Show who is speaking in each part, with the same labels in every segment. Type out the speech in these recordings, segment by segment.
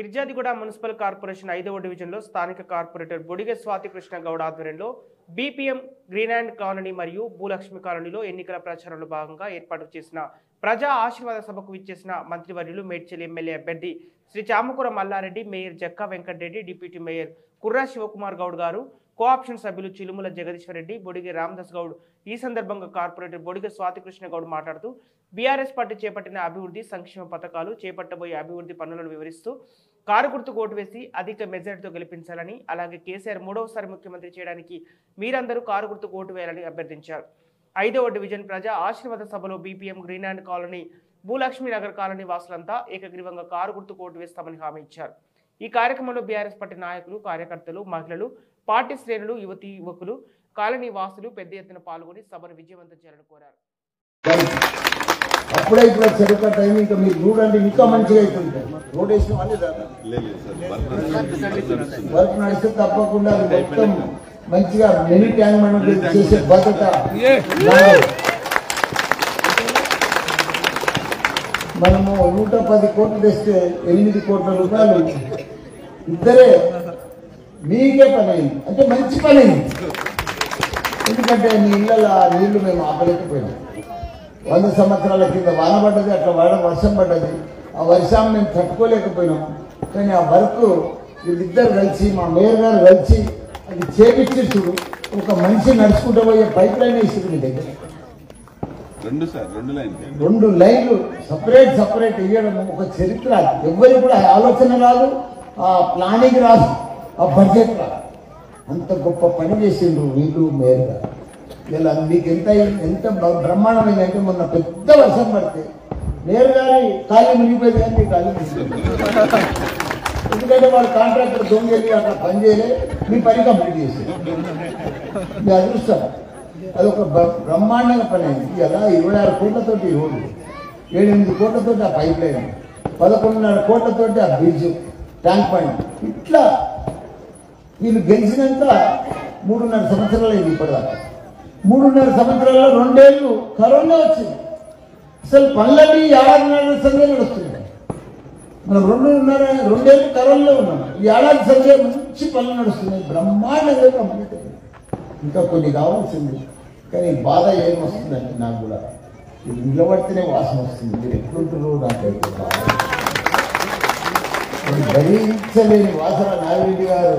Speaker 1: Peerzadiguda municipal corporation ఐదవ డివిజన్లో స్థానిక కార్పొరేటర్ బొడిగె స్వాతి కృష్ణ గౌడ్ ఆధ్వర్యంలో బీపీఎం గ్రీన్ అండ్ కాలనీ మరియు భూలక్ష్మి కాలనీలో ఎన్నికల ప్రచారంలో భాగంగా ఏర్పాటు చేసిన ప్రజా ఆశీర్వాద సభకు విచ్చేసిన మంత్రివర్యులు మేడ్చల్ ఎమ్మెల్యే అభ్యర్థి Shri Chamakura Mallareddy mayor Jakka Venkatreddy deputy mayor Kurra Shivakumar Goud garu co-option సభ్యులు చిలుముల జగదీశ్వర్ రెడ్డి బొడిగె రామదాస్ గౌడ్ ఈ సందర్భంగా కార్పొరేటర్ బొడిగె స్వాతికృష్ణ గౌడ్ మాట్లాడుతూ బీఆర్ఎస్ పార్టీ చేపట్టిన అభివృద్ధి సంక్షేమ పథకాలు చేపట్టబోయే అభివృద్ధి పనులను వివరిస్తూ కారు గుర్తుకు ఓటు వేసి అధిక మెజార్టీతో గెలిపించాలని అలాగే కేసీఆర్ మూడవసారి ముఖ్యమంత్రి చేయడానికి మీరందరూ కారు గుర్తుకు ఓటు వేయాలని అభ్యర్థించారు ఐదవ డివిజన్ ప్రజా ఆశీర్వాద సభలో BPM green and colony Bhulakshmi Nagar colony వాసులంతా ఏకగ్రీవంగా కారు గుర్తుకు ఓటు వేస్తామని హామీ ఇచ్చారు ఈ కార్యక్రమంలో బీఆర్ఎస్ పార్టీ నాయకులు కార్యకర్తలు మహిళలు పార్టీ శ్రేణులు యువతి యువకులు కాలనీ వాసులు పెద్ద ఎత్తున పాల్గొని సభను విజయవంతం చేయాలని కోరారు
Speaker 2: అప్పుడే ఇప్పుడు చెరుక టైం ఇంకా మీరు చూడండి ఇంకా మంచిగా అవుతుంది రోడ్ వేసిన వాళ్ళే దాకా
Speaker 3: లేదు సార్
Speaker 2: వర్క్ నడిస్తే తప్పకుండా అది మొత్తం మంచిగా మినీ ట్యాంక్ మనం చేసే బాధ్యత నాది. మనము నూట పది కోట్లు తెస్తే ఎనిమిది కోట్ల రూపాయలు ఇద్దరే మీకే పని అయింది అంటే మంచి పని అయింది ఎందుకంటే మీ ఇళ్ళలో ఆ నీళ్లు మేము ఆపలేకపోయినాం వంద సంవత్సరాల కింద వాన పడ్డది అట్లా వాడ వర్షం పడ్డది ఆ వర్షం మేము తట్టుకోలేకపోయినాం కానీ ఆ వర్క్ వీళ్ళిద్దరు కలిసి మా మేయర్ గారు కలిసి అది చేపించి చూడు ఒక మనిషి నడుచుకుంటూ పోయే పైప్ లైన్ వేసింది మీ దగ్గర
Speaker 3: రెండు సార్ రెండు లైన్
Speaker 2: రెండు లైన్లు సపరేట్ సపరేట్ ఇవ్వడం ఒక చరిత్ర ఎవరికి కూడా ఆలోచన రాదు ఆ ప్లానింగ్ రాదు ఆ బడ్జెట్ రాదు అంత గొప్ప పని చేసిండ్రు వీళ్ళు మేయర్ గారు ఇలా మీకు ఎంత ఎంత బ- బ్రహ్మాండమైందంటే మొన్న పెద్ద వర్షం పడితే మేయర్ గారి ఖాళీ మునిగిపోయింది కానీ మీ ఖాళీ మునిగిపోయింది ఎందుకంటే వాళ్ళు కాంట్రాక్టర్ దొంగలి అక్కడ పని చేయలే మీ పని కంప్లీట్ చేశారు మీ అదృష్టం అదొక బ్ర- బ్రహ్మాండంగా పని అయింది ఇలా ఇరవై ఆరు కోట్లతోటి ఈ రోడ్డు ఏడెనిమిది కోట్లతోటి ఆ పైప్ లైన్ పదకొండున్నర కోట్లతోటి ఆ బ్రిడ్జ్ ట్యాంక్ పాయింట్ ఇట్లా వీళ్ళు గెలిచినాక మూడున్నర సంవత్సరాలు అయింది ఇప్పటిదాకా మూడున్నర సంవత్సరాల్లో రెండేళ్ళు కరోనా వచ్చింది అసలు పనులన్నీ ఏడాదిన్నర సందే నడుస్తున్నాయి మనం రెండున్నర రెండేళ్ళు కరోనాలో ఉన్నాం ఈ ఏడాది సందే మంచి పనులు నడుస్తున్నాయి బ్రహ్మాండంగా కంప్లీట్ అయింది ఇంకా కొన్ని కావాల్సింది కానీ బాధ ఏం వస్తుందంటే నాకు కూడా ఇది నిలబడితేనే వాసన వస్తుంది మీరు ఎట్లుంటారో నాకైతే బాధ అది భరించలేని వాసన నాగిరెడ్డి గారు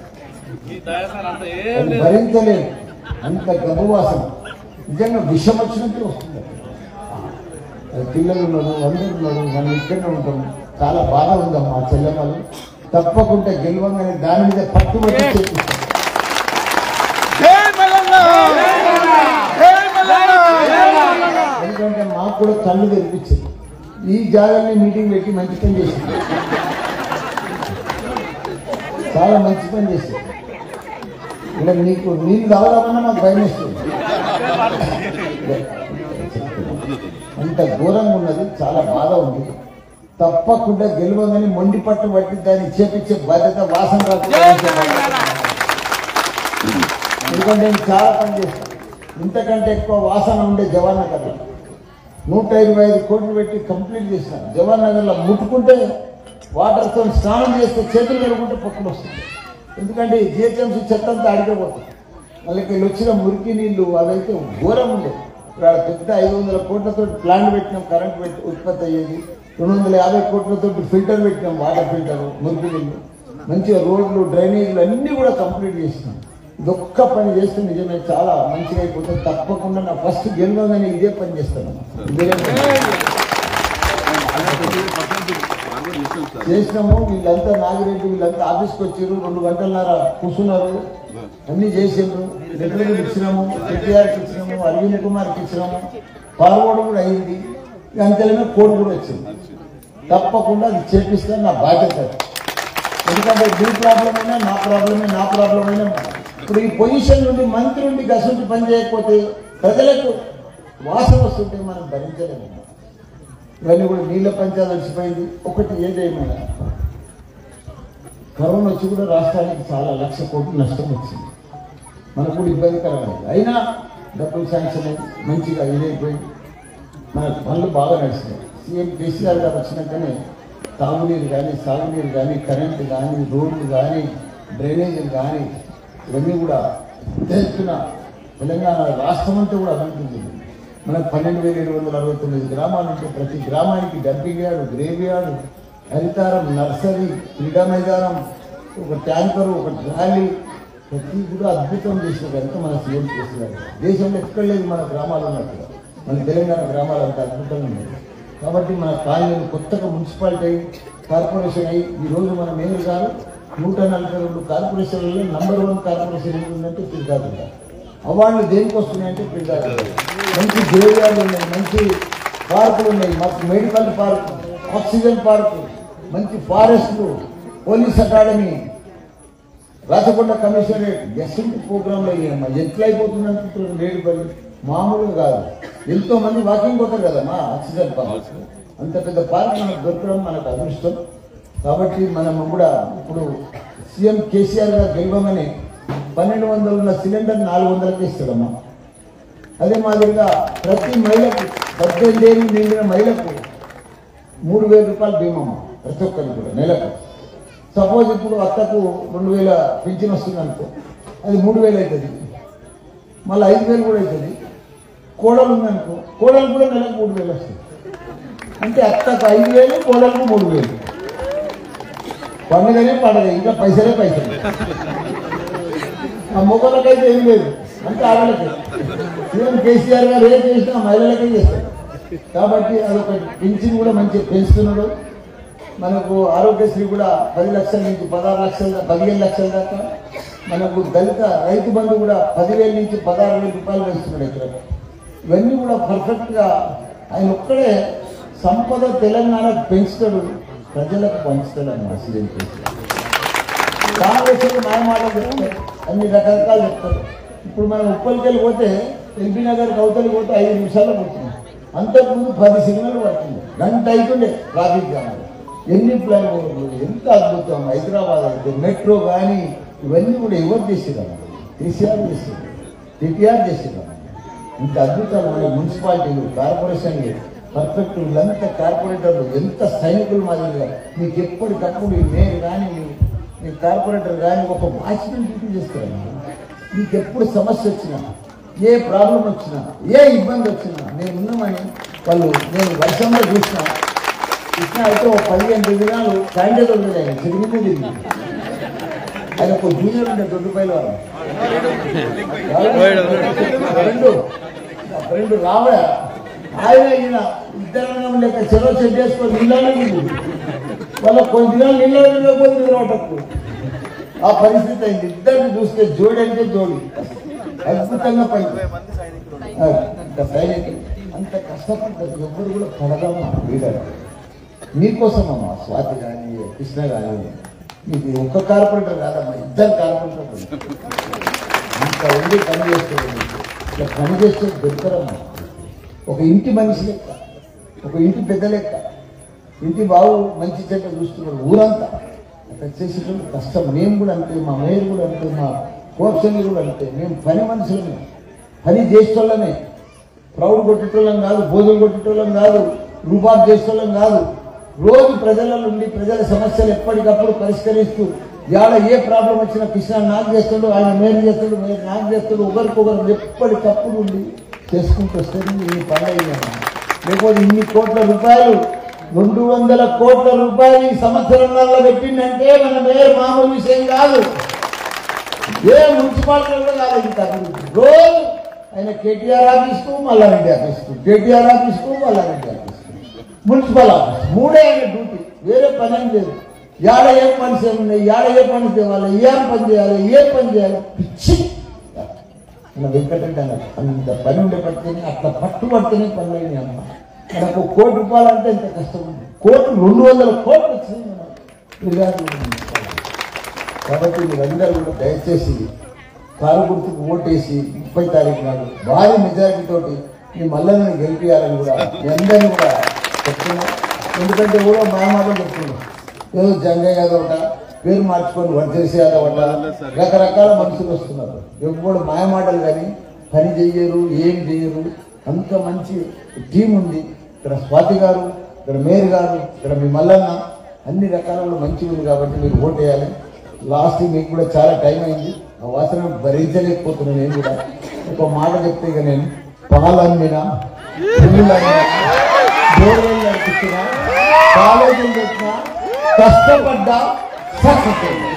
Speaker 2: అది భరించలేని అంత గబ్బు వాసన నిజంగా విషం వచ్చినట్టు వస్తుంది అది పిల్లలు ఉన్నారు అందరూ ఉన్నారు మనం ఇక్కడనే ఉంటాం చాలా బాధ ఉందమ్మా మా చెల్లెమ్మలు తప్పకుండా గెలవగానే దాని మీద పట్టుబట్టి చేపిస్తాం ఎందుకంటే మాకు కూడా కళ్ళు తెరిపించింది ఈ జాగాన్ని మీటింగ్ పెట్టి మంచి పని చేసింది చాలా మంచి పని చేసింది ఇలా నీకు నీళ్ళు తాగదామన్నా మాకు భయం వేస్తుంది అంత ఘోరంగా ఉన్నది చాలా బాధ ఉంది తప్పకుండా గెలవగానే మొండి పట్టు పట్టి దాన్ని చేపించే బాధ్యత వాసన రాకుండా చేసే బాధ్యత. ఎందుకంటే నేను చాలా పని చేస్తాను ఇంతకంటే ఎక్కువ వాసన ఉండే జవాన్ నగర్ నూట ఇరవై ఐదు కోట్లు పెట్టి కంప్లీట్ చేస్తాను జవాన్ నగర్లో ముట్టుకుంటే వాటర్తో స్నానం చేస్తే చేతులు కడుకుంటే పక్కన వస్తుంది ఎందుకంటే జిహెచ్ఎంసీ చెత్త అంతా అడిగిపోతుంది వాళ్ళకి వీళ్ళు వచ్చిన మురికి నీళ్లు అవైతే ఘోరం ఉండేది ఇక్కడ పెద్ద ఐదు వందల కోట్లతో ప్లాంట్ పెట్టినాం కరెంట్ పెట్టి ఉత్పత్తి అయ్యేది రెండు వందల యాభై కోట్లతో ఫిల్టర్ పెట్టినాం వాటర్ ఫిల్టర్ మురికి నీళ్ళు మంచిగా రోడ్లు డ్రైనేజీలు అన్నీ కూడా కంప్లీట్ చేసినాం ఇది ఒక్క పని చేస్తే నిజమే చాలా మంచిగా అయిపోతుంది తప్పకుండా నా ఫస్ట్ గెలవగానే ఇదే పని చేస్తాను ఇదే పని. చేసినాము వీళ్ళంతా నాగిరెడ్డి వీళ్ళంతా ఆఫీస్కి వచ్చారు రెండు గంటలన్నర కూర్చున్నారు అన్ని చేసిండ్రు లెటర్లు ఇచ్చినాము ఎన్టీఆర్కి ఇచ్చినాము అరవింద్ కుమార్కి ఇచ్చినాము పాల్గొనడం కూడా అయింది అంతేనా కోడ్ కూడా వచ్చింది తప్పకుండా అది చేపిస్తే నా బాధ్యత అది. ఎందుకంటే మీ ప్రాబ్లం అయినా నా ప్రాబ్లమే నా ప్రాబ్లం అయినా ఇప్పుడు ఈ పొజిషన్ నుండి మంత్రి నుండి గసుంటి పని చేయకపోతే ప్రజలకు వాసన వస్తుంటే మనం భరించలేము ఇవన్నీ కూడా నీళ్ళ పంచాయతీ వచ్చిపోయింది ఒకటి ఏదేమైనా కరోనా వచ్చి కూడా రాష్ట్రానికి చాలా లక్ష కోట్లు నష్టం వచ్చింది మనకు కూడా ఇబ్బందికరమైంది అయినా డబ్బులు శాంక్షన్ అయ్యి మంచిగా ఇదైపోయింది మన పనులు బాగా నడిచినాయి సీఎం కేసీఆర్ గారు వచ్చినాకనే తాగునీరు కానీ సాగునీరు కానీ కరెంటు కానీ రోడ్లు కానీ డ్రైనేజీలు కానీ ఇవన్నీ కూడా పెద్ద ఎత్తున తెలంగాణ రాష్ట్రం అంతా కూడా అభివృద్ధి చెందింది మనకు పన్నెండు వేల ఏడు వందల అరవై తొమ్మిది గ్రామాలు ఉంటే ప్రతి గ్రామానికి dumping yard grave yard Haritharam nursery క్రీడా మైదానం ఒక ట్యాంకరు ఒక ట్రాలీ ప్రతి కూడా అద్భుతం చేసిన కనుక మన సీఎం చేస్తున్నారు దేశంలో ఎక్కడ లేదు మన గ్రామాలు ఉన్నట్టుగా మన తెలంగాణ గ్రామాలు అంత అద్భుతంగా ఉన్నాయి కాబట్టి మన కాలనీలు కొత్తగా మున్సిపాలిటీ అయ్యి కార్పొరేషన్ అయ్యి ఈ రోజు మన మేయర్ గారు నూట నలభై రెండు కార్పొరేషన్లలో నంబర్ వన్ కార్పొరేషన్ ఏంటంటే తిరుగాదు అవార్డులు దేనికి వస్తున్నాయంటే తిరుగాదు మంచి దేవాలయాలు ఉన్నాయి మంచి పార్కులు ఉన్నాయి మాకు మెడికల్ పార్క్ ఆక్సిజన్ పార్క్ మంచి ఫారెస్ట్లు పోలీస్ అకాడమీ రాచకొండ కమిషనరేట్ గెస్టింగ్ ప్రోగ్రాంలో ఏమమ్మా ఎట్లా అయిపోతుంది అనుకుంటున్నారు లేడీ బలి మామూలుగా కాదు ఎంతో మంది వాకింగ్ పోతారు కదమ్మా ఆక్సిజన్ పార్క్ అంత పెద్ద పార్క్ మనకు దొరకడం మనకు అదృష్టం కాబట్టి మనం కూడా ఇప్పుడు సీఎం కేసీఆర్ గారు గెలవమని పన్నెండు వందలు ఉన్న సిలిండర్ నాలుగు వందలకి ఇస్తాడమ్మా అదే మాదిరిగా ప్రతి మహిళకు పద్దెనిమిది ఏళ్ళు నిండిన మహిళకు మూడు వేల రూపాయలు బీమా ప్రతి ఒక్కరికి కూడా నెలకు సపోజ్ ఇప్పుడు అత్తకు రెండు వేల పింఛన్ వస్తుంది అనుకో అది మూడు వేలు అవుతుంది మళ్ళీ ఐదు వేలు కూడా అవుతుంది కోడలు ఉందనుకో కోడలు కూడా నెలకు మూడు వేలు వస్తుంది అంటే అత్తకు ఐదు వేలు కోడలకు మూడు వేలు పండుగనే పండుగ ఇంకా పైసలే పైసలు ఆ మొగలకైతే ఏం లేదు అంటే ఆడలకి సీఎం కేసీఆర్ గారు ఏం చేసినా మహిళలకే చేస్తారు కాబట్టి అదొక పింఛన్ కూడా మంచి పెంచుతున్నాడు మనకు ఆరోగ్యశ్రీ కూడా పది లక్షల నుంచి పదహారు లక్షల దా- పదిహేను లక్షల దాకా మనకు దళిత రైతు బంధు కూడా పదివేల నుంచి పదహారు వేల రూపాయలు వేస్తున్నాడు ఇక్కడ ఇవన్నీ కూడా పర్ఫెక్ట్గా ఆయన ఒక్కడే సంపద తెలంగాణ పెంచుతాడు ప్రజలకు పంచుతాడు అన్నమాట సీఎం కేసీఆర్ కాంగ్రెస్ మాయమాటలు చెప్తారు అన్ని రకరకాలు చెప్తారు ఇప్పుడు మనం ఉప్పలికి వెళ్ళిపోతే ఎల్బీ నగర్ కౌతలి పోతే ఐదు నిమిషాల్లో పోతుంది అంతకుముందు పది సిగ్నల్ పడుతుంది గంట అవుతుండే ట్రాఫిక్ జామ్ ఎన్ని ప్లాన్ ఎంత అద్భుతం హైదరాబాద్ అయితే మెట్రో కానీ ఇవన్నీ కూడా ఎవరు చేసేదాన్ని కేసీఆర్ చేసేది టీటీఆర్ చేసేదాన్ని ఇంత అద్భుతాలు మన మున్సిపాలిటీలు కార్పొరేషన్లు పర్ఫెక్ట్ వీళ్ళంతా కార్పొరేటర్లు ఎంత సైనికులు మాదిరిగా మీకు ఎప్పటికప్పుడు ఈ మేయర్ కానీ మీ- మీ కార్పొరేటర్ కానీ ఒక వాచ్మెన్ డ్యూటీ చేస్తారన్నమాట మీకు ఎప్పుడు సమస్య వచ్చినా ఏ ప్రాబ్లం వచ్చినా ఏ ఇబ్బంది వచ్చినా నేను ఉన్నామని వాళ్ళు నేను వర్షంలో చూసిన కృష్ణ అయితే ఒక పదిహేను దినాలు క్యాండిడేట్ ఉండేది ఆయన తిరిగి తిరిగి ఆయన ఒక జూనియర్ ఉండే దొడ్డు పైన రెండు రెండు రావడా ఆయన ఈయన ఇద్దరు లేక చెరవ చెట్టు వేసుకొని నీళ్ళనే ఉంది వాళ్ళ కొన్ని దినాలు నీళ్ళలో లేకపోతే నిద్రపట్టకు ఆ పరిస్థితి అయింది ఇద్దరిని చూస్తే జోడి అంటే జోడి అద్భుతంగా పైకి అంత సైనికులు అంత కష్టపడ్డారు ఎవ్వరు కూడా పడదమ్మా లీడర్ మీకోసం అమ్మా స్వాతి కానీ కృష్ణ కానీ మీకు ఒక్క కార్పొరేటర్ కాదమ్మా ఇద్దరు కార్పొరేటర్ ఇంత ఉండి పని చేస్తుంది మీకు ఇట్లా పని చేస్తే దొరకరమ్మా ఒక ఇంటి మనిషి లెక్క ఒక ఇంటి పెద్ద లెక్క ఇంటి బావు మంచి చెడ్డ చూస్తున్నాడు ఊరంతా అక్కడ చేసేటువంటి కష్టం మేము కూడా అంతే మా మేయర్ కూడా అంతే మా కోర్సన్లు కూడా అంతే మేము పని మనుషులమే పని చేసేటోళ్ళమే ప్రౌడ్ కొట్టేటోళ్ళం కాదు బోధులు కొట్టేటోళ్ళం కాదు రూపాలు చేసేటోళ్ళం కాదు రోజు ప్రజల నుండి ప్రజల సమస్యలు ఎప్పటికప్పుడు పరిష్కరిస్తూ యాడ ఏ ప్రాబ్లం వచ్చినా కృష్ణ నాకు చేస్తాడు ఆయన మేలు చేస్తాడు మీరు నాకు చేస్తాడు ఒకరికొకరు ఎప్పటికప్పుడు ఉండి చేసుకుంటూ వస్తే ఈ పని అయిందమ్మా లేకపోతే ఇన్ని కోట్ల రూపాయలు రెండు వందల కోట్ల రూపాయలు ఈ సంవత్సరంలో పెట్టిందంటే మన మేయర్ మామూలు విషయం కాదు ఏ మున్సిపాలిటీ కూడా కాదు ఇంత అభివృద్ధి రోజు ఆయన కేటీఆర్ ఆఫీస్కు మల్లారెడ్డి ఆఫీస్కు కేటీఆర్ ఆఫీస్కు మల్లారెడ్డి ఆఫీస్కు మున్సిపల్ ఆఫీస్ మూడే ఆయన డ్యూటీ వేరే పని ఏం లేదు యాడ ఏ పని ఉన్నాయి యాడ ఏ పని చేయాలి ఏం పని చేయాలి ఏ పని చేయాలి పిచ్చి మన వెంకటరెడ్డి అన్నారు అంత పని ఉండే పడితేనే అట్లా పట్టుబడితేనే పనులు అయినాయి అమ్మ మనకు కోటి రూపాయలు అంటే ఇంత కష్టం ఉంది కోటి రెండు వందల కోట్లు వచ్చింది మన ఫిర్యాదు కాబట్టి మీరందరూ కూడా దయచేసి కారు గుర్తుకు ఓటేసి ముప్పై తారీఖు నాడు భారీ మెజారిటీతోటి మీ మల్లలను గెలిపించాలని కూడా మీ అందరినీ కూడా చెప్తున్నాం ఎందుకంటే కూడా మాయమాటలు చెప్తున్నాం ఏదో జంగయ్య యాదవ్ అట పేరు మార్చుకొని వర్ధేసి యాదవ్ అట రకరకాల మనుషులు వస్తున్నారు ఎప్పుడు మాయమాటలు కానీ పని చెయ్యరు ఏం చెయ్యరు అంత మంచి టీం ఉంది ఇక్కడ స్వాతి గారు ఇక్కడ మేయర్ గారు ఇక్కడ మీ మల్లన్న అన్ని రకాలలో మంచిగా ఉంది కాబట్టి మీరు ఓట్ వేయాలి లాస్ట్ మీకు కూడా చాలా టైం అయింది ఆ వాసన భరించలేకపోతున్నాను నేను కూడా ఒక మాట చెప్తే ఇక నేను పాలు అమ్మినా పుల్లులు అమ్మినా బోర్వెల్ నడిపించిన కాలేజీలు పెట్టినా కష్టపడ్డా సక్సెస్ అయింది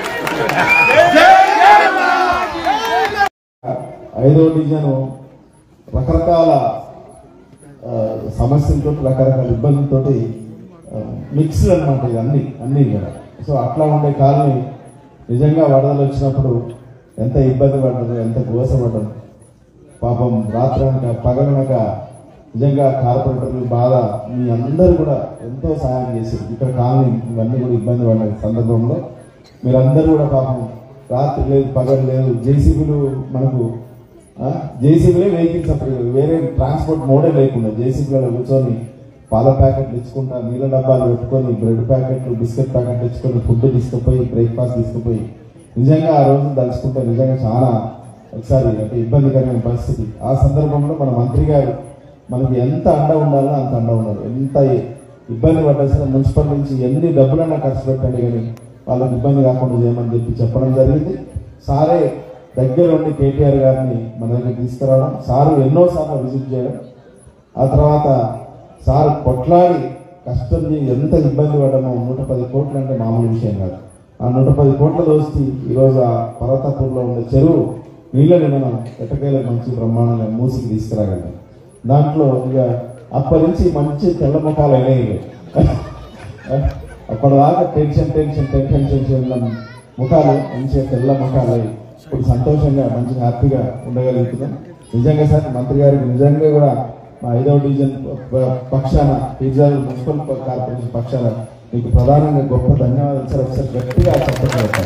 Speaker 4: ఐదో డివిజన్ రకరకాల ఆ, సమస్యలతో రకరకాల ఇబ్బందులతో మిక్స్డ్ అనమాట ఇది అన్ని అన్ని కూడా సో అట్లా ఉండే కాలనీ నిజంగా వరదలు వచ్చినప్పుడు ఎంత ఇబ్బంది పడ్డదు ఎంత గోసపడ్డదు పాపం రాత్రనక పగలనక నిజంగా కార్పొరేటర్లు బాధ మీ అందరూ కూడా ఎంతో సహాయం చేశారు ఇక్కడ కాలనీ ఇవన్నీ కూడా ఇబ్బంది పడిన సందర్భంలో మీరందరూ కూడా పాపం రాత్రి లేదు పగలు లేదు జేసీబీలు మనకు జేసీబీలే వెహికల్స్ అప్పుడు వేరే ట్రాన్స్పోర్ట్ మోడే లేకుండా జేసీబీలలో కూర్చొని పాల ప్యాకెట్లు ఇచ్చుకుంటా నీళ్ళ డబ్బాలు పెట్టుకొని బ్రెడ్ ప్యాకెట్లు బిస్కెట్ ప్యాకెట్లు ఇచ్చుకొని ఫుడ్ తీసుకుపోయి బ్రేక్ఫాస్ట్ తీసుకుపోయి నిజంగా ఆ రోజు తలుచుకుంటే నిజంగా చాలా ఒకసారి అంటే ఇబ్బందికరమైన పరిస్థితి ఆ సందర్భంలో మన మంత్రి గారు మనకి ఎంత అండ ఉండాలో అంత అండ ఉండాలి ఎంత ఇబ్బంది పడ్డాల్సిన మున్సిపల్ నుంచి ఎన్ని డబ్బులైనా ఖర్చు పెట్టండి కానీ వాళ్ళకి ఇబ్బంది కాకుండా చేయమని చెప్పి చెప్పడం జరిగింది సారే దగ్గర ఉండి కేటీఆర్ గారిని మన దగ్గర తీసుకురావడం సారు ఎన్నోసార్లు విజిట్ చేయడం ఆ తర్వాత సార్ కొట్లాడి కష్టం చేసి ఎంత ఇబ్బంది పడ్డామో నూట పది కోట్లు అంటే మామూలు విషయం కాదు ఆ నూట పది కోట్ల దోస్తి ఈరోజు ఆ పర్వతపూర్లో ఉండే చెరువు నీళ్ళని మనం ఎట్టకేలకు మంచి బ్రహ్మాండంగా మూసికి తీసుకురాగలం దాంట్లో ఇక అప్పటి నుంచి మంచి తెల్ల ముఖాలు అయినాయి అప్పటిదాకా టెన్షన్ టెన్షన్ టెన్షన్ టెన్షన్ ఉన్న ముఖాలు మంచిగా తెల్ల ముఖాలు అయ్యి ఇప్పుడు సంతోషంగా మంచిగా హ్యాపీగా ఉండగలుగుతున్నాం నిజంగా సార్ మంత్రి గారికి నిజంగా కూడా మా ఐదవ డివిజన్ ప- పక్షాన పిజ్జాల్ మున్సిపల్ కార్పొరేషన్ పక్షాన మీకు ప్రధానంగా గొప్ప ధన్యవాదాలు సార్ ఒకసారి గట్టిగా చెప్పగలుగుతాను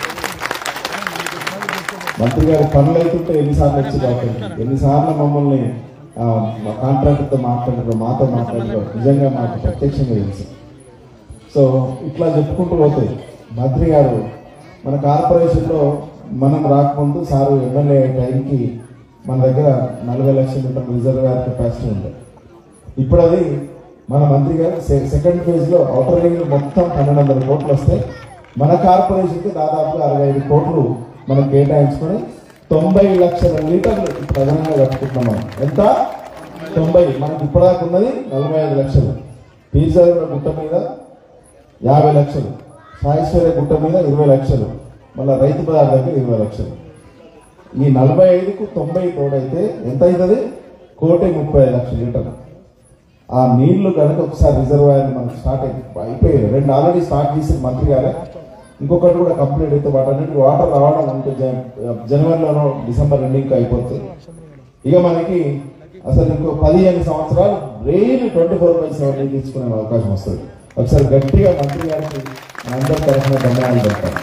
Speaker 4: మంత్రి గారి పనులు అవుతుంటే ఎన్నిసార్లు వచ్చి దాకండి ఎన్నిసార్లు మమ్మల్ని ఆ, మా కాంట్రాక్టర్తో మాట్లాడారు మాతో మాట్లాడారు నిజంగా మాకు ప్రత్యక్షంగా తెలుసు సో ఇట్లా చెప్పుకుంటూ పోతాయి మంత్రి గారు మన కార్పొరేషన్లో మనం రాకముందు సారు ఎమ్మెల్యే టైంకి మన దగ్గర నలభై లక్షల లీటర్ రిజర్వాయర్ కెపాసిటీ ఉంది ఇప్పుడు అది మన మంత్రి గారు సె- సెకండ్ ఫేజ్ లో అవుటర్ రింగ్ మొత్తం పన్నెండు వందల కోట్లు వస్తాయి మన కార్పొరేషన్కి దాదాపు అరవై ఐదు కోట్లు మనం కేటాయించుకొని తొంభై లక్షల లీటర్లు ఇప్పుడు అదనంగా కట్టుకుంటున్నాం మనం ఎంత తొంభై మనకి ఇప్పటిదాకా ఉన్నది నలభై ఐదు లక్షలు పీజర్ గుట్ట మీద యాభై లక్షలు సాయేశ్వర్య గుట్ట మీద ఇరవై లక్షలు మళ్ళీ రైతు బజార్ దగ్గర ఇరవై లక్షలు ఈ నలభై ఐదుకు తొంభై తోడైతే ఎంత అవుతుంది కోటి ముప్పై ఐదు లక్షల లీటర్లు ఆ నీళ్లు కనుక ఒకసారి రిజర్వాయర్ మనకు స్టార్ట్ అయింది అయిపోయాయి రెండు ఆల్రెడీ స్టార్ట్ చేసిన మంత్రి గారే ఇంకొకటి కూడా కంప్లీట్ అయితే వాటన్నిటి వాటర్ రావడం ఇంకో జన- జనవరిలోనో డిసెంబర్ ఎండింగ్ అయిపోతుంది ఇక మనకి అసలు ఇంకో పదిహేను సంవత్సరాలు daily twenty four by seven నీళ్ళు తీసుకునే అవకాశం వస్తుంది ఒకసారి గట్టిగా మంత్రి గారికి మనందరి తరఫున ధన్యవాదాలు చెప్తాను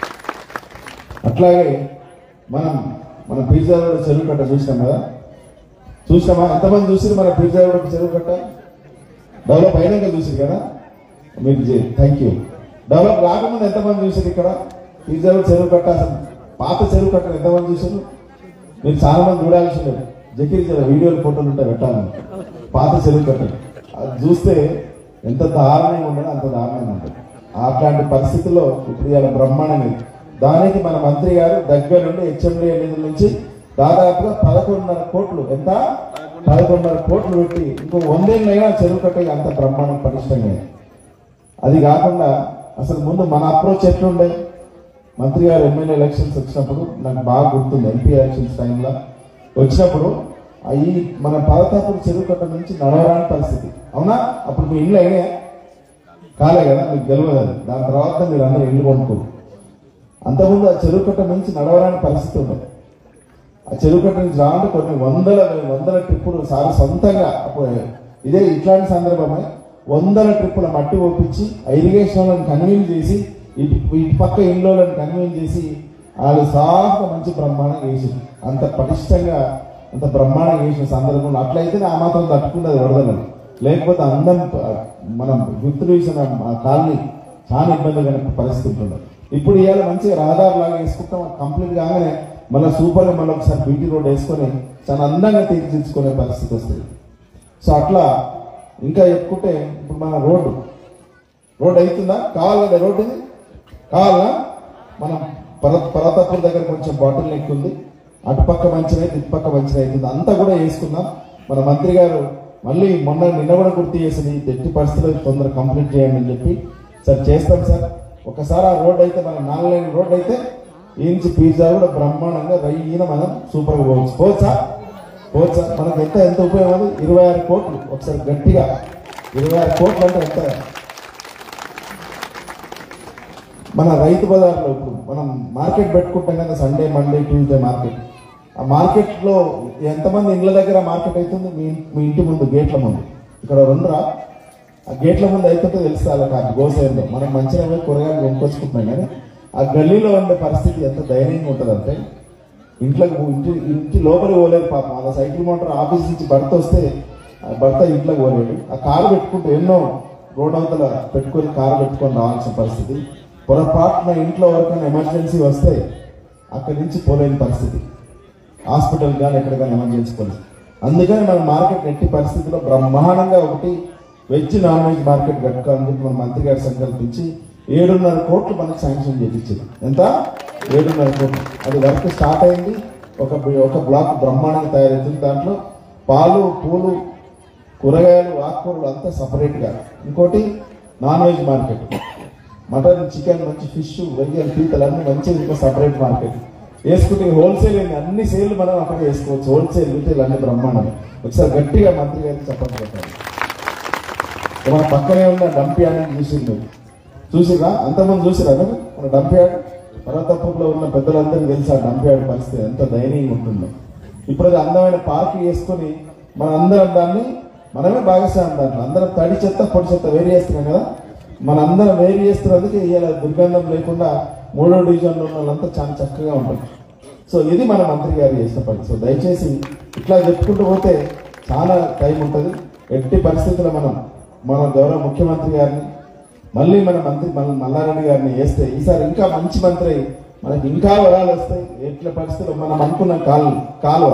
Speaker 4: అట్లాగే మనం మన పిజ్జా చెరువు కట్ట చూసినాం కదా చూసినామా ఎంతమంది చూసి మన పిజ్జా చెరువు కట్ట డెవలప్ అయినాక చూసి కదా మీరు థ్యాంక్ యూ డెవలప్ రాకముందు ఎంతమంది చూసారు ఇక్కడ పిజ్జా చెరువు కట్ట అసలు పాత చెరువు కట్ట ఎంతమంది చూసారు మీరు చాలా మంది చూడాల్సిందే జకీర్ జర వీడియోలు ఫోటోలు ఉంటే పెట్టాలి పాత చెరువు కట్ట అది చూస్తే ఎంత దారుణంగా ఉండదో అంత దారుణంగా ఉంటుంది అట్లాంటి పరిస్థితుల్లో ఇప్పుడు ఇవాళ బ్రహ్మాండంగా ఉంది. దానికి మన మంత్రి గారు దగ్గర నుండి హెచ్ఎండి నిధుల నుంచి దాదాపుగా పదకొండున్నర కోట్లు ఎంత పదకొండున్నర కోట్లు పెట్టి ఇంకో వందేళ్ళైనా చెరువు కట్ట అంత బ్రహ్మాండం పటిష్టంగా ఉంది. అది కాకుండా అసలు ముందు మన అప్రోచ్ ఎట్లుండే మంత్రి గారు ఎమ్మెల్యే ఎలక్షన్స్ వచ్చినప్పుడు నాకు బాగా గుర్తుంది ఎంపీ ఎలక్షన్స్ టైంలో వచ్చినప్పుడు ఆ ఈ మన పదతాపుడు చెరువు కట్ట నుంచి నడవరాని పరిస్థితి అవునా అప్పుడు మీ ఇల్లు అయినాయా కాలే కదా మీకు తెలియదు అది దాని తర్వాత మీరు అందరూ ఇల్లు కొనుక్కోరు అంతకుముందు ఆ చెరువు కట్ట నుంచి నడవరాని పరిస్థితి ఉండదు ఆ చెరువు కట్ట నుంచి రావంటే కొన్ని వందల వందల ట్రిప్పులు సార్ సొంతంగా అప్పుడు ఇదే ఇట్లాంటి సందర్భమే వందల ట్రిప్పుల మట్టి ఒప్పించి ఆ ఇరిగేషన్ వాళ్ళని కన్వీన్ చేసి ఇటు ఇటు పక్క ఇండ్లోలను కన్వీన్ చేసి వాళ్ళు సాఫ్గా మంచి బ్రహ్మాండంగా వేసింది అంత పటిష్టంగా అంత బ్రహ్మాండంగా వేసిన సందర్భంలో అట్లయితే ఆ మాత్రం తట్టుకున్నది వరదలను లేకపోతే అందం మనం గుర్తు వేసిన ఆ కాలనీ చాలా ఇబ్బందికర పరిస్థితి ఉంటుంది ఇప్పుడు ఇవాళ మంచిగా రహదారి లాగా వేసుకుంటాం కంప్లీట్ కాగానే మళ్ళీ సూపర్గా మళ్ళీ ఒకసారి బీటీ రోడ్ వేసుకొని చాలా అందంగా తీర్చిదిద్దుకునే పరిస్థితి వస్తుంది సో అట్లా ఇంకా చెప్పుకుంటే ఇప్పుడు మన రోడ్డు రోడ్ అవుతుందా కావాలంటే రోడ్డు ఇది కావాలా మనం పర పరతపూర్ దగ్గర కొంచెం బాటిల్ నెక్ ఉంది అటుపక్క మంచిగా అయితే ఇటుపక్క మంచిగా అవుతుంది అంతా కూడా వేసుకుందాం మన మంత్రి గారు మళ్ళీ మొన్న నిన్న కూడా గుర్తు చేసింది ఎట్టి పరిస్థితుల్లో తొందరగా కంప్లీట్ చేయండి అని చెప్పి సార్ చేస్తాం సార్ ఒకసారి ఆ రోడ్ అయితే మన నాలుగు లైన్ రోడ్ అయితే ఈ నుంచి పిజ్జా కూడా బ్రహ్మాండంగా రయ్యిన మనం సూపర్గా పోవచ్చు పోవచ్చా పోవచ్చా మనకు ఎంత ఎంత ఉపయోగం అది ఇరవై ఆరు కోట్లు ఒకసారి గట్టిగా ఇరవై ఆరు కోట్లు అంటే ఎంత మన రైతు బజార్లో ఇప్పుడు మనం మార్కెట్ పెట్టుకుంటాం కదా సండే మండే ట్యూస్డే మార్కెట్ ఆ మార్కెట్లో ఎంతమంది ఇండ్ల దగ్గర మార్కెట్ అవుతుంది మీ మీ ఇంటి ముందు గేట్ల ముందు ఇక్కడ రెండురా ఆ గేట్ల ముందు అయిపోతే తెలుసు వాళ్ళకి ఆ గోసేందో మనం మంచిగా పోయి కూరగాయలు కొనుక్కొచ్చుకుంటున్నాం కానీ ఆ గల్లీలో ఉండే పరిస్థితి ఎంత ధైర్యంగా ఉంటుందంటే ఇంట్లోకి పో- ఇంటి ఇంటి లోపలికి పోలేదు పాపం అలా సైకిల్ మోటార్ ఆఫీస్ నుంచి భర్త వస్తే ఆ భర్త ఇంట్లోకి పోలేడు ఆ కారు పెట్టుకుంటూ ఎన్నో రోడ్ అవతల పెట్టుకొని కారు పెట్టుకొని రావాల్సిన పరిస్థితి పొరపాటున ఇంట్లో ఎవరికైనా ఎమర్జెన్సీ వస్తే అక్కడి నుంచి పోలేని పరిస్థితి హాస్పిటల్ కానీ ఎక్కడ కానీ ఎమర్జెన్సీ పరిస్థితి అందుకని మన మార్కెట్ ఎట్టి పరిస్థితిలో బ్రహ్మాండంగా ఒకటి వెజ్ నాన్ వెజ్ మార్కెట్ కట్టుకోవాలని చెప్పి మన మంత్రి గారు సంకల్పించి ఏడున్నర కోట్లు మనకు శాంక్షన్ చేయించింది ఎంత ఏడున్నర కోట్లు అది వర్క్ స్టార్ట్ అయింది ఒక ఒక బ్లాక్ బ్రహ్మాండంగా తయారవుతుంది దాంట్లో పాలు పూలు కూరగాయలు ఆకుకూరలు అంతా సపరేట్గా ఇంకోటి non veg market mutton chicken మంచి ఫిష్ వెయ్యలు పీతలు అన్ని మంచిగా ఇంకా సపరేట్ మార్కెట్ వేసుకుంటే హోల్సేల్ ఏంది అన్ని సేల్ మనం అక్కడ వేసుకోవచ్చు హోల్సేల్ రీటైల్ అన్ని బ్రహ్మాండం ఒకసారి గట్టిగా మంత్రి గారికి చెప్పండి పెట్టాలి మన పక్కనే ఉన్న డంప్ యార్డ్ చూసింది చూసిరా అంతమంది చూసిరా కదా మన డంప్ యార్డ్ పర్వతప్పట్లో ఉన్న పెద్దలందరికీ తెలుసు ఆ డంప్ యార్డ్ పరిస్థితి ఎంత దయనీయంగా ఉంటుందో ఇప్పుడు అది అందమైన పార్క్ చేసుకొని మన అందరం దాన్ని మనమే భాగస్వామ్యం దాంట్లో అందరం తడి చెత్త పొడి చెత్త వేరు చేస్తున్నాం కదా మన అందరం వేరు చేస్తున్నందుకు ఇవాళ దుర్గంధం లేకుండా మూడో డివిజన్లో ఉన్న వాళ్ళంతా చాలా చక్కగా ఉంటుంది సో ఇది మన మంత్రి గారు చేసిన పని సో దయచేసి ఇట్లా చెప్పుకుంటూ పోతే చాలా టైం ఉంటుంది ఎట్టి పరిస్థితుల్లో మనం మన గౌరవ ముఖ్యమంత్రి గారిని మళ్ళీ మన మంత్రి మన మల్లారెడ్డి గారిని వేస్తే ఈసారి ఇంకా మంచి మంత్రి అయి మనకి ఇంకా వరాలు వస్తాయి ఎట్ల పరిస్థితుల్లో మనం అనుకున్న కాలు కాలువ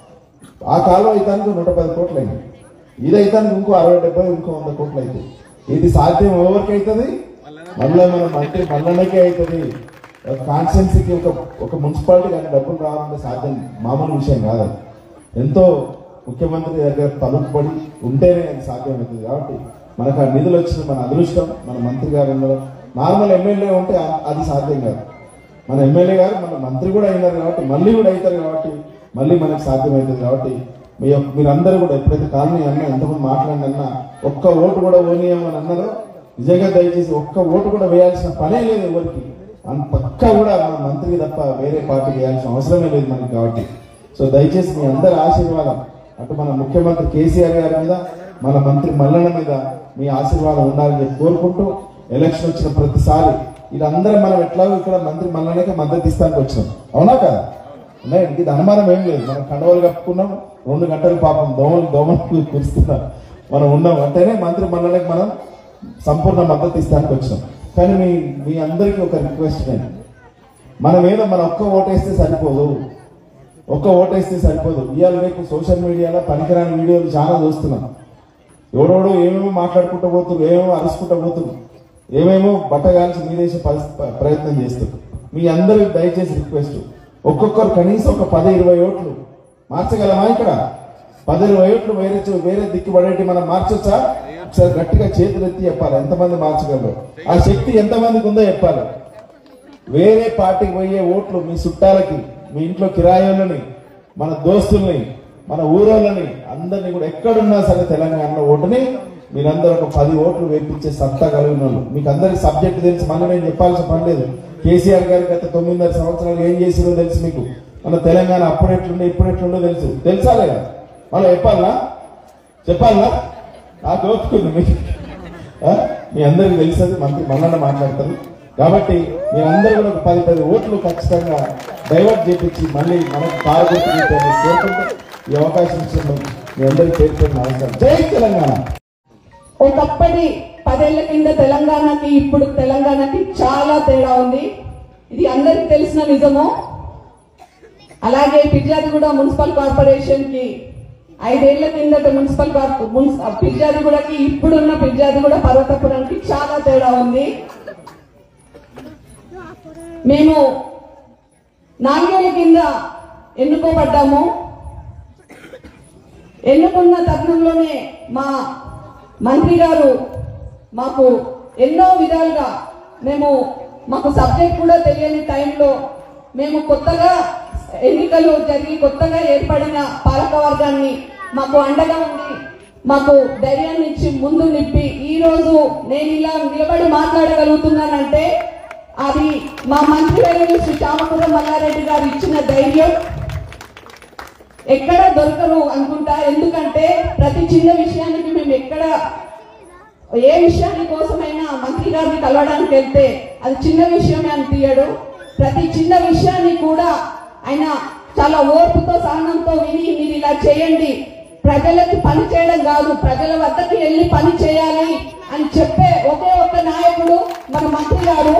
Speaker 4: ఆ కాలువ అయితానికి నూట పది కోట్లు అయింది ఇది అయితానికి ఇంకో అరవై డెబ్బై ఇంకో వంద కోట్లు అవుతాయి ఇది సాధ్యం ఎవరికి అవుతుంది మళ్ళీ మన మంత్రి మల్లన్నకే అవుతుంది కాన్స్టిట్యున్సీకి ఒక ఒక మున్సిపాలిటీ కానీ డబ్బులు రావాలంటే సాధ్యం మామూలు విషయం కాదు అది. ఎంతో ముఖ్యమంత్రి దగ్గర తలుపుబడి ఉంటేనే అది సాధ్యమవుతుంది కాబట్టి మనకు ఆ నిధులు వచ్చిన మన అదృష్టం మన మంత్రి గారు ఉండడం నార్మల్ ఎమ్మెల్యే ఉంటే ఆ- అది సాధ్యం కాదు మన ఎమ్మెల్యే గారు మన మంత్రి కూడా అయినారు కాబట్టి మళ్ళీ కూడా అవుతారు కాబట్టి మళ్ళీ మనకు సాధ్యమవుతుంది కాబట్టి మీ యొక్క- మీరందరూ కూడా ఎప్పుడైతే కాలనీ అన్నా ఎంతమంది మాట్లాడినన్నా ఒక్క ఓటు కూడా ఓనియమని అన్నారో నిజంగా దయచేసి ఒక్క ఓటు కూడా వేయాల్సిన పనే లేదు ఎవరికి అన్ పక్కా కూడా మన మంత్రికి తప్ప వేరే పార్టీకి వేయాల్సిన అవసరమే లేదు మనకి కాబట్టి సో దయచేసి మీ అందరి ఆశీర్వాదం అటు మన ముఖ్యమంత్రి కేసీఆర్ గారి మీద మన మంత్రి మల్లన్న మీద మీ ఆశీర్వాదం ఉండాలని చెప్పి కోరుకుంటూ ఎలక్షన్ వచ్చిన ప్రతిసారి ఇదందరం మనం ఎట్లాగో ఇక్కడ మంత్రి మల్లన్నకే మద్దతు ఇస్తానికి వచ్చినాం అవునా కదా ఉన్నాయి ఇది అనుమానం ఏం లేదు మనం కండవలు కప్పుకున్నాం రెండు గంటలు పాపం దోమలు దోమలు కురుస్తున్నాం మనం ఉన్నాం అంటేనే మంత్రి మల్లన్నకి మనం సంపూర్ణ మద్దతు ఇస్తానికి వచ్చినాం కానీ మీ మీ అందరికీ ఒక రిక్వెస్ట్ నేను మనం ఏదో మన ఒక్క ఓటేస్తే సరిపోదు ఒక్క ఓటేస్తే సరిపోదు ఇవాళ రేపు సోషల్ మీడియాలో పనికిరాని వీడియోలు చాలా చూస్తున్నాం ఎవడోడు ఏమేమో మాట్లాడుకుంటూ పోతున్నారు ఏమేమో అరుచుకుంటూ పోతున్నారు ఏమేమో బట్టగాల్చి మీదేసే పరిస్థి- ప- ప్రయత్నం చేస్తారు మీ అందరికి దయచేసి రిక్వెస్ట్ ఒక్కొక్కరు కనీసం ఒక పది ఇరవై ఓట్లు మార్చగలమా ఇక్కడ పది ఇరవై ఓట్లు వేరే చో- వేరే దిక్కు పడేటి మనం మార్చొచ్చా ఒకసారి గట్టిగా చేతులు ఎత్తి చెప్పాలి ఎంతమంది మార్చగలరు ఆ శక్తి ఎంతమందికి ఉందో చెప్పాలి వేరే పార్టీకి పోయే ఓట్లు మీ చుట్టాలకి మీ ఇంట్లో కిరాయోళ్ళని మన దోస్తుల్ని మన ఊరోళ్ళని అందరినీ కూడా ఎక్కడున్నా సరే తెలంగాణలో ఓటుని మీరందరూ ఒక పది ఓట్లు వేపించే సత్తా కలిగిన వాళ్ళు మీకు అందరికి సబ్జెక్ట్ తెలిసి మళ్ళీ నేను చెప్పాల్సిన పని లేదు కేసీఆర్ గారి గత తొమ్మిదిన్నర సంవత్సరాలు ఏం చేసిందో తెలుసు మీకు మన తెలంగాణ అప్పుడు ఎట్లుండే ఇప్పుడు ఎట్లుండో తెలుసు తెలుసా లేదా మళ్ళీ చెప్పాలా చెప్పాలా నాకు ఓపుకుంది మీకు ఆ? మీ అందరికి తెలుసది మంత్రి మల్లన్న మాట్లాడతారు కాబట్టి మీరందరూ కూడా ఒక పది పది ఓట్లు ఖచ్చితంగా డైవర్ట్ చేపించి మళ్ళీ మనకు పాల్గొంటుంది కోరుకుంటూ ఈ అవకాశం ఇచ్చిన మీ అందరికి పేర్కొన్న అవసరం జై తెలంగాణ
Speaker 5: ఒకప్పటి పదేళ్ల కింద తెలంగాణకి ఇప్పుడు తెలంగాణకి చాలా తేడా ఉంది ఇది అందరికి తెలిసిన నిజము అలాగే పిర్యాదిగూడ మున్సిపల్ కార్పొరేషన్ కి ఐదేళ్ల కిందట మున్సిపల్ కార్పొ మున్సి- పిర్జాదిగూడకి ఇప్పుడున్న పిర్జాదిగూడ పర్వతపురానికి చాలా తేడా ఉంది మేము నాలుగేళ్ల కింద ఎన్నుకోబడ్డాము ఎన్నుకున్న తరుణంలోనే మా మంత్రి గారు మాకు ఎన్నో విధాలుగా మేము మాకు సబ్జెక్ట్ కూడా తెలియని టైంలో మేము కొత్తగా ఎన్నికలు జరిగి కొత్తగా ఏర్పడిన పాలక వర్గాన్ని మాకు అండగా ఉండి మాకు ధైర్యాన్ని ఇచ్చి ముందు నిప్పి ఈ రోజు నేను ఇలా నిలబడి మాట్లాడగలుగుతున్నానంటే అది మా మంత్రి వర్యులు శ్రీ చామపురం మల్లారెడ్డి గారు ఇచ్చిన ధైర్యం ఎక్కడ దొరకరు అనుకుంటా ఎందుకంటే ప్రతి చిన్న విషయానికి మేము ఎక్కడ ఏ విషయాన్ని కోసమైనా మంత్రి గారిని కలవడానికి వెళ్తే అది చిన్న విషయమే అని తీయడు ప్రతి చిన్న విషయాన్ని కూడా ఆయన చాలా ఓర్పుతో సహనంతో విని మీరు ఇలా చేయండి ప్రజలకి పని చేయడం కాదు ప్రజల వద్దకు వెళ్ళి పని చేయాలి అని చెప్పే ఒకే ఒక్క నాయకుడు మన మంత్రి గారు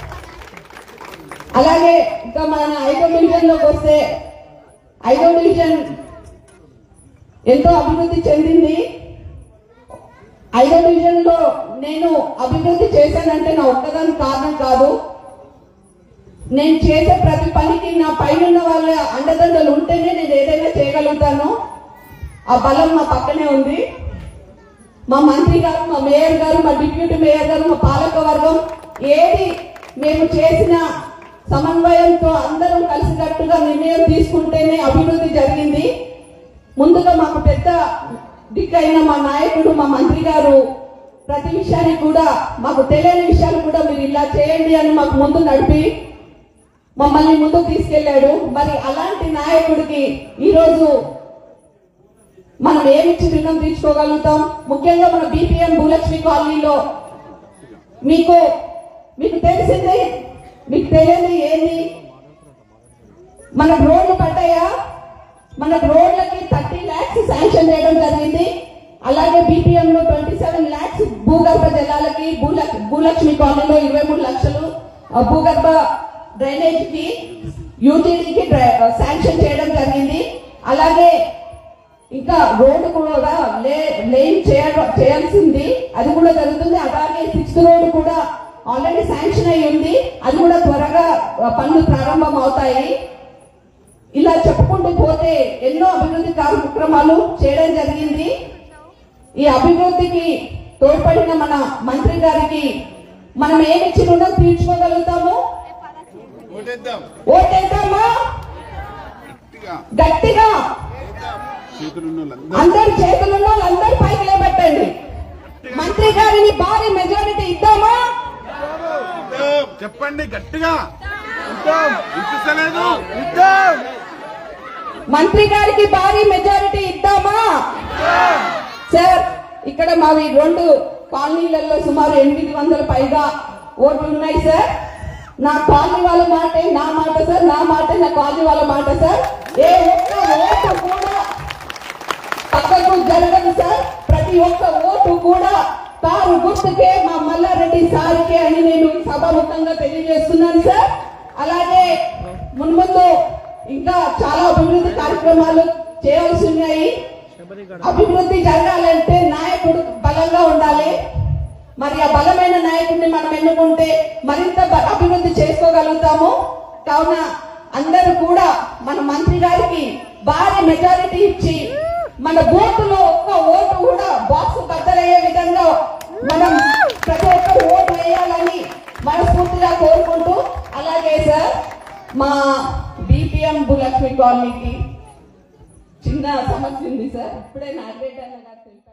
Speaker 5: అలాగే ఇంకా మన ఐదో డివిజన్ లోకి వస్తే ఐదో డివిజన్ ఎంతో అభివృద్ధి చెందింది ఐదో డివిజన్ లో నేను అభివృద్ధి చేశానంటే నా ఒక్కదాని కారణం కాదు నేను చేసే ప్రతి పనికి నా పైన వాళ్ళ అండదండలు ఉంటేనే నేను ఏదైనా చేయగలుగుతాను ఆ బలం మా పక్కనే ఉంది మా మంత్రి గారు మా మేయర్ గారు మా డిప్యూటీ మేయర్ గారు మా పాలక వర్గం ఏది మేము చేసిన సమన్వయంతో అందరం కలిసికట్టుగా నిర్ణయం తీసుకుంటేనే అభివృద్ధి జరిగింది ముందుగా మాకు పెద్ద దిక్కైన మా నాయకుడు మా మంత్రి గారు ప్రతి విషయాన్ని కూడా మాకు తెలియని విషయాలు కూడా మీరు ఇలా చేయండి అని మాకు ముందు నడిపి మమ్మల్ని ముందుకు తీసుకెళ్లాడు మరి అలాంటి నాయకుడికి ఈరోజు మనం ఏమిచ్చి రుణం తీర్చుకోగలుగుతాం ముఖ్యంగా మన బీపీఎం భూలక్ష్మి కాలనీలో మీకు మీకు తెలిసింది మీకు తెలియదు ఏంది మనకు రోడ్లు పడ్డాయా మనకు రోడ్లకి థర్టీ ల్యాక్స్ శాంక్షన్ చేయడం జరిగింది అలాగే బీపీఎం లో ట్వంటీ సెవెన్ ల్యాక్స్ భూగర్భ జలాలకి భూలక్ భూలక్ష్మి కాలనీలో ఇరవై మూడు లక్షలు ఆ, భూగర్భ డ్రైనేజ్ కి యూటీడీకి శాంక్షన్ చేయడం జరిగింది అలాగే ఇంకా రోడ్డు కూడా లే లేన్ చేయ- చేయాల్సింది అది కూడా జరుగుతుంది అలాగే సిక్స్త్ రోడ్ కూడా ఆల్రెడీ శాంక్షన్ అయి ఉంది అది కూడా త్వరగా ఆ, పనులు ప్రారంభం అవుతాయి ఇలా చెప్పుకుంటూ పోతే ఎన్నో అభివృద్ధి కార్యక్రమాలు చేయడం జరిగింది ఈ అభివృద్ధికి తోడ్పడిన మన మంత్రి గారికి మనం ఏమి ఇచ్చి రుణం తీర్చుకోగలుగుతాము ఓటేద్దామా గట్టిగా
Speaker 3: చేతులున్న
Speaker 5: అందరి చేతులలో అందరి పైకి లేబెట్టండి మంత్రి గారిని భారీ మెజారిటీ ఇద్దామా
Speaker 3: చెప్పండి గట్టిగా వినిపిస్తలేదు
Speaker 5: మంత్రి గారికి భారీ మెజారిటీ ఇద్దామా సార్ ఇక్కడ మావి రెండు కాలనీలలో సుమారు ఎనిమిది వందల పైగా ఓట్లు ఉన్నాయి సార్ నా కాలనీ వాళ్ళ మాటే నా మాట సార్ నా మాట నా కాలనీ వాళ్ళ మాట సార్ ఏ ఒక్క ఓటు కూడా పక్కకు జరగదు సార్ ప్రతి ఒక్క ఓటు కూడా కారు గుర్తుకే మా మల్లారెడ్డి సార్కే అని నేను సభాముఖంగా తెలియజేస్తున్నాను సార్ అలాగే మున్ముందు ఇంకా చాలా అభివృద్ధి కార్యక్రమాలు చేయాల్సి ఉన్నాయి అభివృద్ధి జరగాలంటే నాయకుడు బలంగా ఉండాలి మరి ఆ బలమైన నాయకుడిని మనం ఎన్నుకుంటే మరింత బ- అభివృద్ధి చేసుకోగలుగుతాము కావున అందరూ కూడా మన మంత్రి గారికి భారీ మెజారిటీ ఇచ్చి మన బూతులో ఒక్క ఓటు కూడా బాక్స్ బద్దలయ్యే విధంగా మనం ప్రతి ఒక్కరు ఓటు వేయాలని మనస్ఫూర్తిగా కోరుకుంటూ అలాగే సార్ మా బీపీఎం భూలక్ష్మి కాలనీకి చిన్న సమస్య ఉంది సార్ ఇప్పుడే నాగరెడ్డి అన్న గారు తెలిపారు